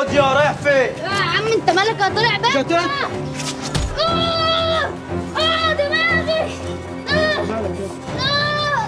خد يا رايح فين يا عم انت مالك طالع بقى شتت. اه اه دماغي آه. آه.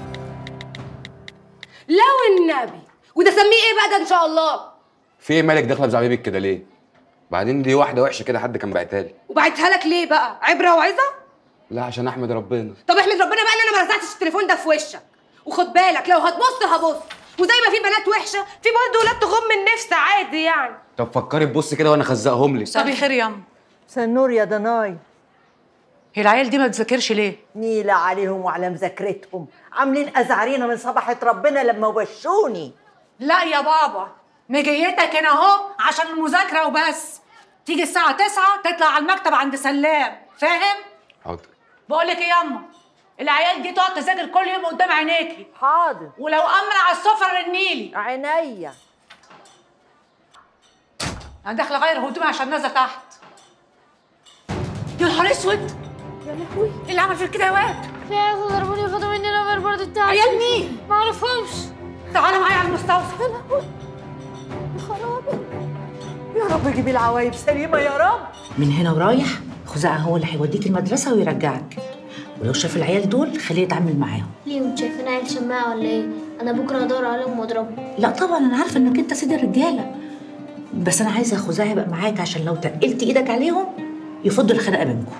لو النبي وده سميه ايه بقى ده ان شاء الله في ايه مالك داخله بزعبيبك كده ليه بعدين دي واحده وحشه كده حد كان بعتها لي وبعتها لك ليه بقى عبره وعظه لا عشان احمد ربنا طب احمد ربنا بقى ان انا ما رزعتش التليفون ده في وشك وخد بالك لو هتبص هبص وزي ما في بنات وحشه في برضه ولاد تغم النفس عادي يعني طب فكري تبص كده وانا خزقهم لك مساء الخير يا أم سنور يا دناي هي العيال دي ما بتذاكرش ليه؟ نيلة عليهم وعلى مذاكرتهم عاملين أزعرينا من صباحة ربنا لما وشوني لا يا بابا مجيتك هنا اهو عشان المذاكرة وبس تيجي الساعة 9 تطلع على المكتب عند سلام فاهم؟ حاضر بقول لك ايه ياما العيال دي تقعد تذاكر كل يوم قدام عينيكي حاضر ولو امن على السفره رنيلي عينيا انا داخله اغير هدومي عشان نازله تحت يا نهار اسود يا لهوي ايه اللي عمل فيك كده يا واد؟ في عيال ضربوني خدوا مني النمر برضه بتاعي عيال مين؟ ما اعرفهمش تعالى معايا على المستوصف يا خرابي يا رب جيب العوايب سليمة يا رب من هنا ورايح خزاعة هو اللي هيوديك المدرسة ويرجعك ولو شاف العيال دول خليه يتعامل معاهم ليه وانت شايفين عيل شماعة ولا ايه؟ انا بكره هدور عليهم واضربهم لا طبعا انا عارفة انك انت سيد الرجالة بس انا عايزة خزاعة يبقى معاك عشان لو تقلت ايدك عليهم يفضوا الخناقة بينكم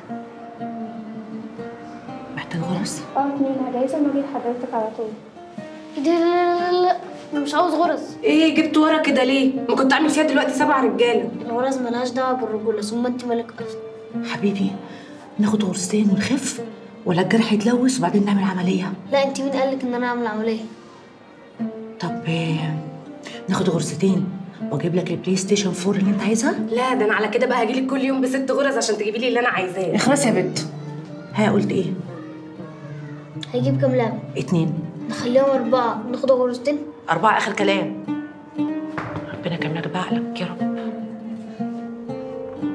محتاج غرز اه اتنين هجهزها واجي لحضرتك على طول ايه ده لا لا لا لا انا مش عاوز غرز ايه جبت ورا كده ليه ما كنت عامل فيها دلوقتي سبع رجاله الغرز ملهاش دعوة بالرجولة ثم انت مالك اصلا حبيبي ناخد غرزتين ونخف ولا الجرح يتلوث وبعدين نعمل عملية لا انت مين قالك ان انا اعمل عملية؟ طب آه، ناخد غرزتين واجيب لك البلاي ستيشن 4 اللي انت عايزها لا ده انا على كده بقى هجيلك كل يوم بست غرز عشان تجيبي لي اللي انا عايزاه اخلص يا بت ها قلت ايه هيجيب كام لعبة؟ اتنين نخليهم أربعة ناخد غرزتين أربعة آخر كلام ربنا كان لك بعقلك يا رب